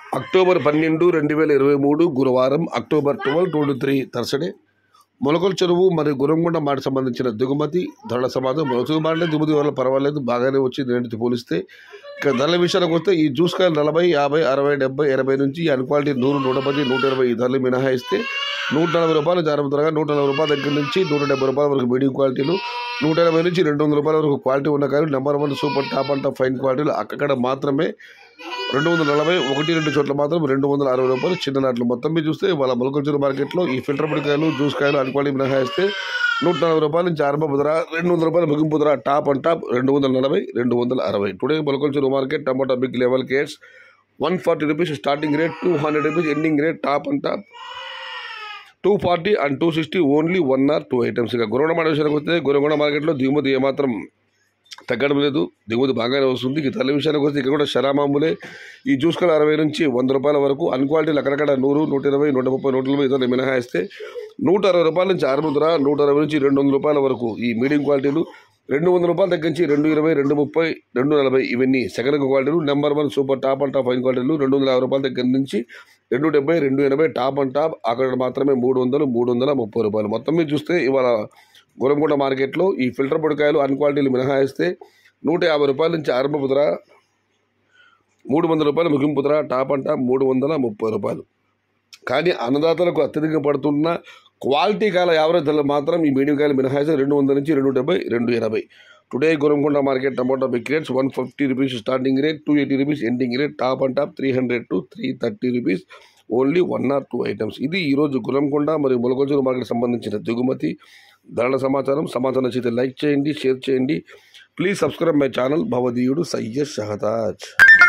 October పన్నెండు రెండు వేల ఇరవై మూడు గురువారం October twelve twenty three Thursday మొలకల చెరువు మరియు గురంగొండ మాట సంబంధించిన దిగుమతి ధరల సమాధానం మొలకల మాట దిగుమతి వల్ల పర్వాలేదు బాగానే వచ్చి నేటితో పోలిస్తే ఇక ధరల విషయానికి వస్తే ఈ జ్యూస్ కాయలు నలభై యాభై అరవై డెబ్బై ఎనభై నుంచి ఈ అన్క్వాలిటీ నూరు నూట పది నూట ఇరవై ఈ ధరలు మినహాయిస్తే నూట నలభై రూపాయలు జాగ్రత్తగా నూట నలభై రూపాయల దగ్గర నుంచి నూట డెబ్బై రూపాయల వరకు మీడియం క్వాలిటీలు నూట ఎనభై నుంచి రెండు వందల రూపాయల వరకు క్వాలిటీ ఉన్న కాయలు number one super top and top fine క్వాలిటీలు అక్కడ మాత్రమే రెండు వందల నలభై ఒకటి రెండు చోట్ల మాత్రం రెండు వందల అరవై రూపాయలు చిన్న నాట్లు మొత్తం మీద చూస్తే వాళ్ళ మొలకొంచూరు మార్కెట్లో ఈ ఫిల్టర్ పొడికాయలు జ్యూస్ కాయలు అన్క్వాలిటీ మినహాయిస్తే నూట నలభై రూపాయల నుంచి ఆరంభ ధర రెండు వందల రూపాయల ముగింపు ధర టాప్ అండ్ టాప్ రెండు వందల నలభై రెండు వందల అరవై టుడే మొలకొంచూరు market tomato big level crates one forty rupees starting rate two hundred rupees ending rate top and top two forty and two sixty only one or two items ఇక Gurramkonda market విషయానికి వస్తే గురగొండ మార్కెట్లో దిగుమతి ఏమాత్రం తగ్గడం లేదు దిగుమతి బాగానే వస్తుంది ఇక తల్లి విషయానికి వస్తే ఇక్కడ కూడా శరామామూలే ఈ జ్యూస్ కల అరవై నుంచి వంద రూపాయల వరకు అన్క్వాలిటీలు అక్కడక్కడ నూరు నూట ఇరవై నూట ముప్పై నూట నలభై ఇతరులు మినహాయిస్తే నూట అరవై రూపాయల నుంచి ఆరు ధర నూట అరవై నుంచి రెండు వందల రూపాయల వరకు ఈ మీడియం క్వాలిటీలు రెండు వందల రూపాయల దగ్గర నుంచి రెండు ఇరవై రెండు ముప్పై రెండు నలభై ఇవన్నీ సెకండ్ క్వాలిటీలు number one super top and top fine క్వాలిటీలు రెండు వందల యాభై రూపాయల దగ్గర నుంచి రెండు డెబ్బై రెండు ఎనభై టాప్ అండ్ టాప్ అక్కడ మాత్రమే మూడు వందలు మూడు వందల ముప్పై రూపాయలు మొత్తం మీద చూస్తే ఇవాళ గురంగొండ మార్కెట్లో ఈ ఫిల్టర్ పొడికాయలు అన్క్వాలిటీలు మినహాయిస్తే నూట యాభై రూపాయల నుంచి ఆరంభ ధర మూడు వందల రూపాయలు ముగింపు ధర టాప్ అండ్ టాప్ మూడు వందల ముప్పై రూపాయలు కానీ అన్నదాతలకు అత్యధికంగా పడుతున్న క్వాలిటీ కాల యావరేజ్ ధరలు మాత్రం ఈ మీడియం కాయలు మినహాయిస్తే రెండు వందల నుంచి రెండు డెబ్బై రెండు ఎనభై today Gurramkonda market tomato big rates one fifty rupees starting rate two eighty rupees ending rate top and top three hundred to three thirty rupees only one or two items ఇది ఈరోజు గురంకొండ మరియు ములకొంచూరు మార్కెట్ సంబంధించిన దిగుమతి ధరల సమాచారం సమాచారం నచ్చితే లైక్ చేయండి షేర్ చేయండి ప్లీజ్ సబ్స్క్రైబ్ మై ఛానల్ భవదీయుడు సయ్యద్ షహతాజ్